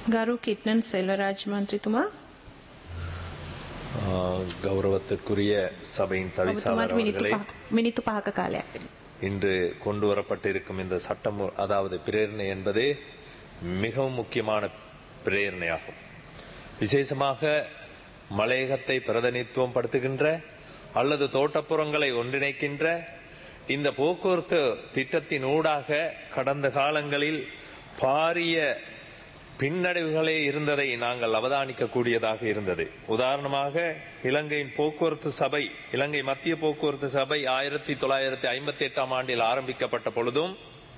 ගරු කිට්නන් සෙල්වරාජ් මන්ත්‍රීතුමා ஆஹ், கௌரவத்திற்குரிய சபையின் தவிசாளர் ඔබතුමාට මිනිත්තු அவர்களே පහ- මිනිත්තු පහක කාලයක් තිබෙනවා. இன்று கொண்டு வரப்பட்டிருக்கும் இந்த சட்டம் அதாவது பிரேரணை என்பது மிகவும் முக்கியமான பிரேரணையாகும் விசேஷமாக மலையகத்தை பிரதிநிதித்துவம் படுத்துகின்ற அல்லது தோட்டப்புறங்களை ஒன்றிணைக்கின்ற இந்த போக்குவரத்து திட்டத்தின் ஊடாக கடந்த காலங்களில் பாரிய பின்னடைவுகளே இருந்ததை நாங்கள் அவதானிக்கக்கூடியதாக இருந்தது உதாரணமாக இலங்கையின் போக்குவரத்து சபை இலங்கை மத்திய போக்குவரத்து சபை ஆயிரத்தி தொள்ளாயிரத்தி ஐம்பத்தி எட்டாம் ஆண்டில் ஆரம்பிக்கப்பட்ட பொழுதும்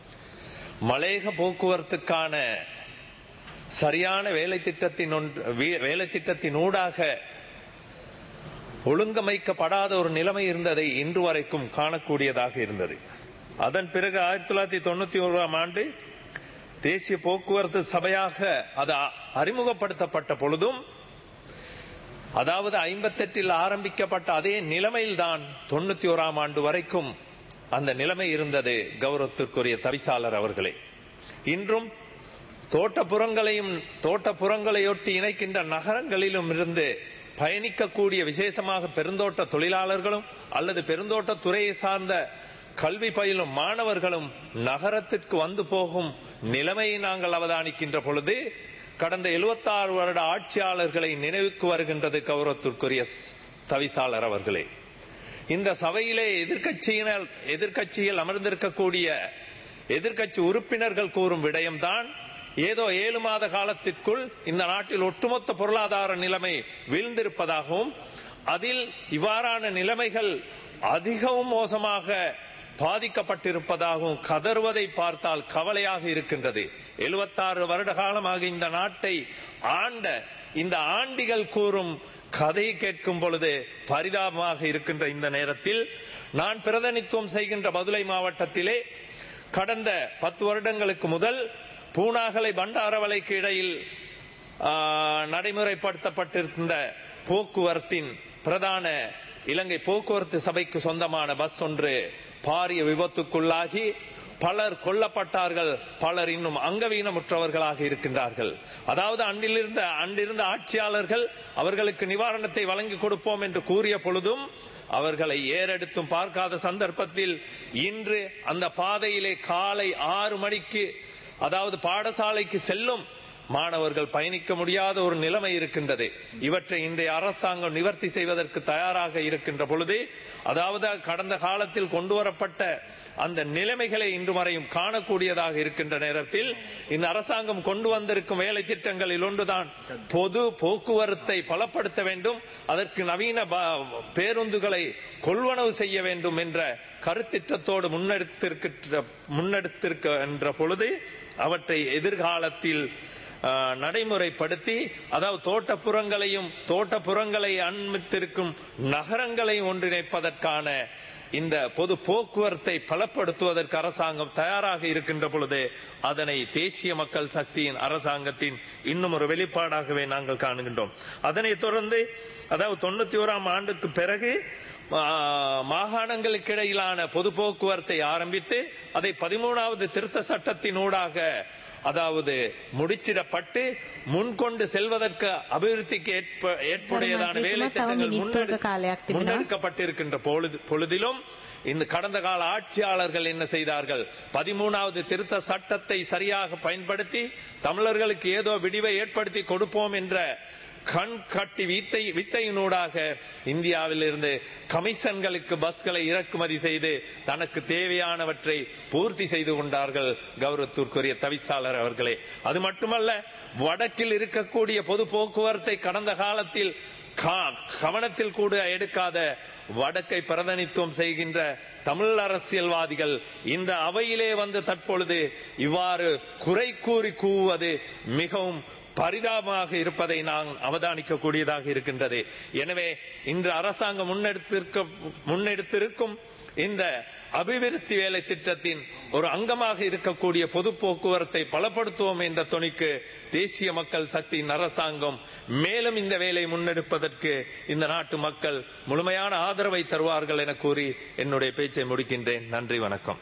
மலையக போக்குவரத்துக்கான சரியான வேலை திட்டத்தின் ஒன்று வே- வேலை திட்டத்தின் ஊடாக ஒழுங்கமைக்கப்படாத ஒரு நிலைமை இருந்ததை இன்று வரைக்கும் காணக்கூடியதாக இருந்தது அதன் பிறகு ஆயிரத்தி தொள்ளாயிரத்தி தொண்ணூத்தி ஓராம் ஆண்டு தேசிய போக்குவரத்து சபையாக அது அ- அறிமுகப்படுத்தப்பட்ட பொழுதும் அதாவது ஐம்பத்தெட்டில் ஆரம்பிக்கப்பட்ட அதே நிலைமையில்தான் தொண்ணூத்தி ஓராம் ஆண்டு வரைக்கும் அந்த நிலைமை இருந்தது கௌரவத்திற்குரிய தவிசாளர் அவர்களே இன்றும் தோட்டப்புறங்களையும் தோட்டப்புறங்களையொட்டி இணைக்கின்ற நகரங்களிலும் இருந்து பயணிக்கக்கூடிய விசேஷமாக பெருந்தோட்ட தொழிலாளர்களும் அல்லது பெருந்தோட்ட துறையை சார்ந்த கல்வி பயிலும் மாணவர்களும் நகரத்திற்கு வந்து போகும் நிலைமையை நாங்கள் அவதானிக்கின்ற பொழுது கடந்த 76 வருட ஆட்சியாளர்களை நினைவுக்கு வருகின்றது கௌரவத்திற்குரிய ஸ்- தவிசாளர் அவர்களே இந்த சபையிலே எதிர்க்கட்சியினர் எதிர்க்கட்சியில் அமர்ந்திருக்கக்கூடிய எதிர்க்கட்சி உறுப்பினர்கள் கூறும் விடயம்தான் ஏதோ ஏழு மாத காலத்திற்குள் இந்த நாட்டில் ஒட்டுமொத்த பொருளாதார நிலைமை வீழ்ந்திருப்பதாகவும் அதில் இவ்வாறான நிலைமைகள் அதிகவும் மோசமாக பாதிக்கப்பட்டிருப்பதாகவும் கதறுவதை பார்த்தால் கவலையாக இருக்கின்றது 76 வருட காலமாக இந்த நாட்டை ஆண்ட இந்த ஆண்டிகள் கூறும் கதை கேட்கும் பொழுது பரிதாபமாக இருக்கின்ற இந்த நேரத்தில் நான் பிரதிநிதித்துவம் செய்கின்ற மதுரை மாவட்டத்திலே கடந்த பத்து வருடங்களுக்கு முதல் பூனாகலை பண்டாரவளைக்கு இடையில் ஆ, நடைமுறைப்படுத்தப்பட்டிருந்த போக்குவரத்தின் பிரதான இலங்கை போக்குவரத்து சபைக்கு சொந்தமான பஸ் ஒன்று பாரிய விபத்துக்குள்ளாகி பலர் கொல்லப்பட்டார்கள் பலர் இன்னும் அங்கவீனமுற்றவர்களாக இருக்கின்றார்கள் அதாவது அன்றிலிருந்த அன்றிருந்த ஆட்சியாளர்கள் அவர்களுக்கு நிவாரணத்தை வழங்கி கொடுப்போம் என்று கூறிய பொழுதும் அவர்களை ஏறெடுத்தும் பார்க்காத சந்தர்ப்பத்தில் இன்று அந்த பாதையிலே காலை ஆறு மணிக்கு அதாவது பாடசாலைக்கு செல்லும் மாணவர்கள் பயணிக்க முடியாத ஒரு நிலைமை இருக்கின்றது இவற்றை இன்றைய அரசாங்கம் நிவர்த்தி செய்வதற்கு தயாராக இருக்கின்ற பொழுது அதாவது கடந்த காலத்தில் கொண்டு வரப்பட்ட அந்த நிலைமைகளை இன்று வரையும் காணக்கூடியதாக இருக்கின்ற நேரத்தில் இந்த அரசாங்கம் கொண்டு வந்திருக்கும் வேலை திட்டங்களில் ஒன்றுதான் பொது போக்குவரத்தை பலப்படுத்த வேண்டும் அதற்கு நவீன ப- பேருந்துகளை கொள்வனவு செய்ய வேண்டும் என்ற கருத்திட்டத்தோடு முன்னெடுத்திருக்கின்ற முன்னெடுத்திருக்கின்ற பொழுது அவற்றை எதிர்காலத்தில் ஆஹ், நடைமுறைப்படுத்தி அதாவது தோட்டப்புறங்களையும் தோட்டப்புறங்களை அண்மித்திருக்கும் நகரங்களை ஒன்றிணைப்பதற்கான இந்த பொது போக்குவரத்தை பலப்படுத்துவதற்கு அரசாங்கம் தயாராக இருக்கின்ற பொழுது அதனை தேசிய மக்கள் சக்தியின் அரசாங்கத்தின் இன்னும் ஒரு வெளிப்பாடாகவே நாங்கள் காணுகின்றோம் அதனைத் தொடர்ந்து அதாவது தொண்ணூத்தி ஓராம் ஆண்டுக்கு பிறகு ஆ, மாகாணங்களுக்கு இடையிலான பொது போக்குவரத்தை ஆரம்பித்து அதை பதிமூணாவது திருத்த சட்டத்தின் ஊடாக அதாவது முடிச்சிடப்பட்டு முன்கொண்டு செல்வதற்கு அபிவிருத்திக்கு ஏற்ப- ஏற்புடையதான தரும வேலை தவ திட்டங்கள் மினித்துவක முன்னெடு- කාලයක් තිබෙනවා. முன்னெடுக்கப்பட்டிருக்கின்ற பொழுது பொழுதிலும் இந்த கடந்த கால ஆட்சியாளர்கள் என்ன செய்தார்கள் பதிமூணாவது திருத்த சட்டத்தை சரியாக பயன்படுத்தி தமிழர்களுக்கு ஏதோ விடிவை ஏற்படுத்தி கொடுப்போம் என்ற கண் கட்டி வித்தை வித்தையினூடாக இந்தியாவில் இருந்து கமிஷன்களுக்கு பஸ்களை இறக்குமதி செய்து தனக்கு தேவையானவற்றை பூர்த்தி செய்து கொண்டார்கள் கௌரவத்திற்குரிய தவிசாளர் அவர்களே அது மட்டுமல்ல வடக்கில் இருக்கக்கூடிய பொது போக்குவரத்தை கடந்த காலத்தில் கா- கவனத்தில் கூட எடுக்காத வடக்கை பிரதிநிதித்துவம் செய்கின்ற தமிழ் அரசியல்வாதிகள் இந்த அவையிலே வந்து தற்பொழுது இவ்வாறு குறை கூறி கூவுவது மிகவும் பரிதாபமாக இருப்பதை நாம் அவதானிக்க கூடியதாக இருக்கின்றது எனவே இன்று அரசாங்கம் முன்னெடுத்திருக்க முன்னெடுத்திருக்கும் இந்த அபிவிருத்தி வேலை திட்டத்தின் ஒரு அங்கமாக இருக்கக்கூடிய பொது போக்குவரத்தை பலப்படுத்துவோம் என்ற துணிக்கு தேசிய மக்கள் சக்தியின் அரசாங்கம் மேலும் இந்த வேலை முன்னெடுப்பதற்கு இந்த நாட்டு மக்கள் முழுமையான ஆதரவை தருவார்கள் என கூறி என்னுடைய பேச்சை முடிக்கின்றேன் நன்றி வணக்கம்